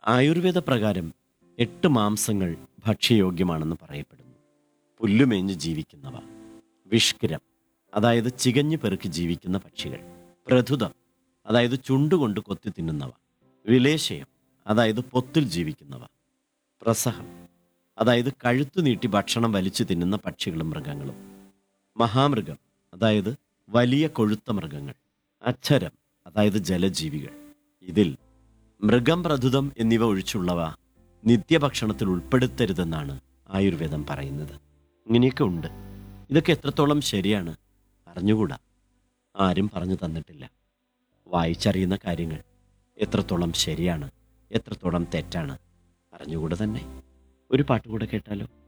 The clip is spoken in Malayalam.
ആയുർവേദ പ്രകാരം എട്ട് മാംസങ്ങൾ ഭക്ഷ്യയോഗ്യമാണെന്ന് പറയപ്പെടുന്നു പുല്ലുമേഞ്ഞ് ജീവിക്കുന്നവ വിഷ്കിരം അതായത് ചികഞ്ഞു പെറുക്കി ജീവിക്കുന്ന പക്ഷികൾ പ്രധുതം അതായത് ചുണ്ടുകൊണ്ട് കൊത്തി തിന്നുന്നവ വിലേശയം അതായത് പൊത്തിൽ ജീവിക്കുന്നവ പ്രസഹം അതായത് കഴുത്തു നീട്ടി ഭക്ഷണം വലിച്ചു തിന്നുന്ന പക്ഷികളും മൃഗങ്ങളും മഹാമൃഗം അതായത് വലിയ കൊഴുത്ത മൃഗങ്ങൾ അക്ഷരം അതായത് ജലജീവികൾ ഇതിൽ മൃഗം പ്രധുതം എന്നിവ ഒഴിച്ചുള്ളവ നിത്യഭക്ഷണത്തിൽ ഉൾപ്പെടുത്തരുതെന്നാണ് ആയുർവേദം പറയുന്നത് ഇങ്ങനെയൊക്കെ ഉണ്ട് ഇതൊക്കെ എത്രത്തോളം ശരിയാണ് അറിഞ്ഞുകൂടാ ആരും പറഞ്ഞു തന്നിട്ടില്ല വായിച്ചറിയുന്ന കാര്യങ്ങൾ എത്രത്തോളം ശരിയാണ് എത്രത്തോളം തെറ്റാണ് അറിഞ്ഞുകൂടെ തന്നെ ഒരു പാട്ട് കൂടെ കേട്ടാലോ